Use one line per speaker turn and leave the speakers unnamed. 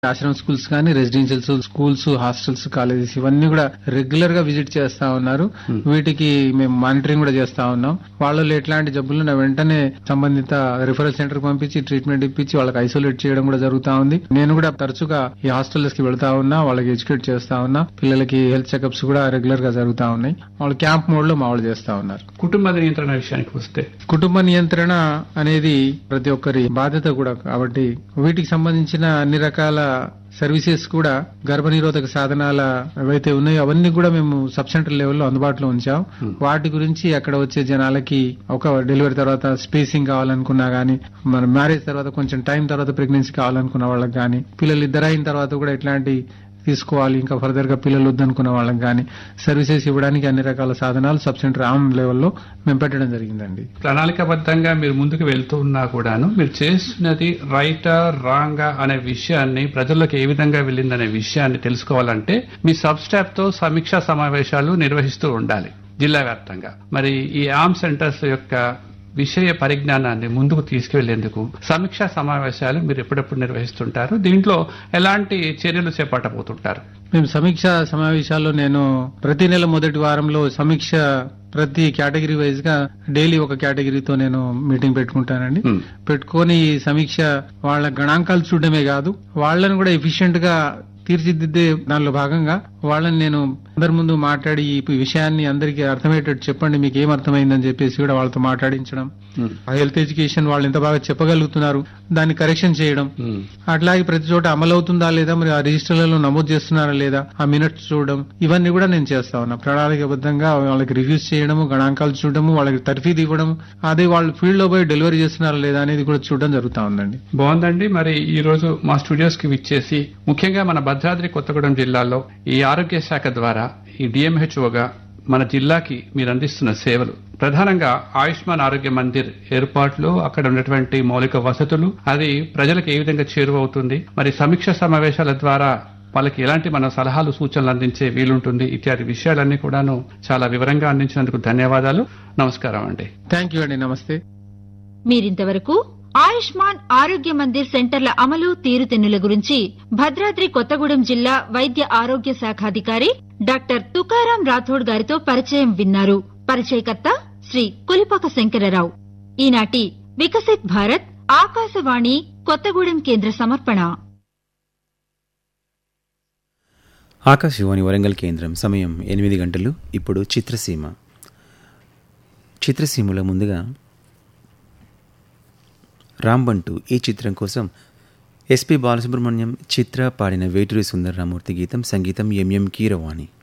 ఆశ్రమ స్కూల్స్ కానీ residential schools hostels colleges ఇవన్నీ కూడా రెగ్యులర్ గా విజిట్ చేస్తా ఉన్నారు వీటికి మేము మానిటరింగ్ కూడా చేస్తా ఉన్నాం వాళ్ళలో ఎట్లాంటి జబ్బులు వెంటనే సంబంధిత రిఫరల్ సెంటర్ పంపించి ట్రీట్మెంట్ ఇప్పించి వాళ్ళకి ఐసోలేట్ చేయడం కూడా జరుగుతా ఉంది నేను కూడా తరచుగా ఈ హాస్టల్స్ కి వెళ్తా ఉన్నా వాళ్ళకి ఎడ్యుకేట్ చేస్తా ఉన్నా పిల్లలకి హెల్త్ చెకప్స్ కూడా రెగ్యులర్ గా జరుగుతా ఉన్నాయి వాళ్ళు క్యాంప్ మోడ్ లో మా వాళ్ళు చేస్తా ఉన్నారు
కుటుంబ నియంత్రణ విషయానికి వస్తే
కుటుంబ నియంత్రణ అనేది ప్రతి ఒక్కరి బాధ్యత కూడా కాబట్టి వీటికి సంబంధించిన అన్ని రకాల సర్వీసెస్ కూడా గర్భనిరోధక సాధనాల ఏవైతే ఉన్నాయో అవన్నీ కూడా మేము సబ్ సెంటర్ లెవెల్లో అందుబాటులో ఉంచాం వాటి గురించి అక్కడ వచ్చే జనాలకి ఒక డెలివరీ తర్వాత స్పేసింగ్ కావాలనుకున్నా గానీ మన మ్యారేజ్ తర్వాత కొంచెం టైం తర్వాత ప్రెగ్నెన్సీ కావాలనుకున్న వాళ్ళకి కానీ పిల్లలు ఇద్దరు అయిన తర్వాత కూడా ఎట్లాంటి తీసుకోవాలి ఇంకా ఫర్దర్ గా పిల్లలు వద్దనుకున్న వాళ్ళకి కానీ సర్వీసెస్ ఇవ్వడానికి అన్ని రకాల సాధనాలు సబ్ సెంటర్ ఆన్ లెవెల్లో మేము పెట్టడం జరిగిందండి
ప్రణాళికాబద్ధంగా మీరు ముందుకు వెళ్తూ ఉన్నా కూడాను మీరు చేస్తున్నది రైటా రాంగా అనే విషయాన్ని ప్రజల్లోకి ఏ విధంగా వెళ్ళిందనే విషయాన్ని తెలుసుకోవాలంటే మీ సబ్ స్టాఫ్ తో సమీక్షా సమావేశాలు నిర్వహిస్తూ ఉండాలి జిల్లా వ్యాప్తంగా మరి ఈ ఆర్మ్ సెంటర్స్ యొక్క విషయ పరిజ్ఞానాన్ని ముందుకు తీసుకువెళ్లేందుకు సమీక్షా సమావేశాలు మీరు ఎప్పుడెప్పుడు నిర్వహిస్తుంటారు దీంట్లో ఎలాంటి చర్యలు చేపట్టబోతుంటారు
మేము సమీక్ష సమావేశాల్లో నేను ప్రతి నెల మొదటి వారంలో సమీక్ష ప్రతి కేటగిరీ వైజ్ గా డైలీ ఒక కేటగిరీతో నేను మీటింగ్ పెట్టుకుంటానండి
Hmm.
పెట్టుకొని ఈ సమీక్ష వాళ్ళ గణాంకాలు చూడడమే కాదు వాళ్ళని కూడా ఎఫిషియెంట్ గా తీర్చిదిద్దే దానిలో భాగంగా వాళ్ళని నేను అందరి ముందు మాట్లాడి ఈ విషయాన్ని అందరికీ అర్థమయ్యేటట్టు చెప్పండి మీకు ఏం అర్థమైందని చెప్పేసి కూడా వాళ్ళతో మాట్లాడించడం ఆ హెల్త్ ఎడ్యుకేషన్ వాళ్ళు ఎంత బాగా చెప్పగలుగుతున్నారు దాన్ని కరెక్షన్ చేయడం అట్లాగే ప్రతి చోట అమలు అవుతుందా లేదా మరి ఆ రిజిస్టర్లలో నమోదు చేస్తున్నారా లేదా ఆ మినిట్స్ చూడడం ఇవన్నీ కూడా నేను చేస్తా ఉన్నా ప్రణాళికబద్ధంగా వాళ్ళకి రివ్యూస్ చేయడము గణాంకాలు చూడడము వాళ్ళకి తర్ఫీదు ఇవ్వడం అదే వాళ్ళు ఫీల్డ్ లో పోయి డెలివరీ చేస్తున్నారా లేదా అనేది కూడా చూడడం జరుగుతా ఉందండి
బాగుందండి మరి ఈ రోజు మా స్టూడియోస్ కి విచ్చేసి ముఖ్యంగా మన భద్రాద్రి కొత్తగూడెం జిల్లాలో ఈ ఆరోగ్య శాఖ ద్వారా ఈ డిఎంహెచ్ఓగా మన జిల్లాకి మీరు అందిస్తున్న సేవలు ప్రధానంగా ఆయుష్మాన్ ఆరోగ్య మందిర్ ఏర్పాట్లు అక్కడ ఉన్నటువంటి మౌలిక వసతులు అది ప్రజలకు ఏ విధంగా చేరువవుతుంది మరి సమీక్ష సమావేశాల ద్వారా వాళ్ళకి ఎలాంటి మన సలహాలు సూచనలు అందించే వీలుంటుంది ఇత్యాది విషయాలన్నీ కూడాను చాలా వివరంగా అందించినందుకు ధన్యవాదాలు నమస్కారం అండి
థ్యాంక్ యూ అండి నమస్తే
మీరింతవరకు ఆయుష్మాన్ ఆరోగ్య మందిర్ సెంటర్ల అమలు తీరుతెన్నుల గురించి భద్రాద్రి కొత్తగూడెం జిల్లా వైద్య ఆరోగ్య శాఖాధికారి డాక్టర్ తుకారాం రాథోడ్ గారితో పరిచయం విన్నారు పరిచయకర్త శ్రీ కులిపాక శంకరరావు ఈనాటి వికసిత్ భారత్ ఆకాశవాణి కొత్తగూడెం కేంద్ర సమర్పణ
ఆకాశవాణి వరంగల్ కేంద్రం సమయం ఎనిమిది గంటలు ఇప్పుడు చిత్రసీమ చిత్రసీమలో ముందుగా రాంబంటు ఈ చిత్రం కోసం ఎస్పి బాలసుబ్రహ్మణ్యం చిత్ర పాడిన వేటూరి సుందరరామూర్తి గీతం సంగీతం ఎంఎం కీరవాణి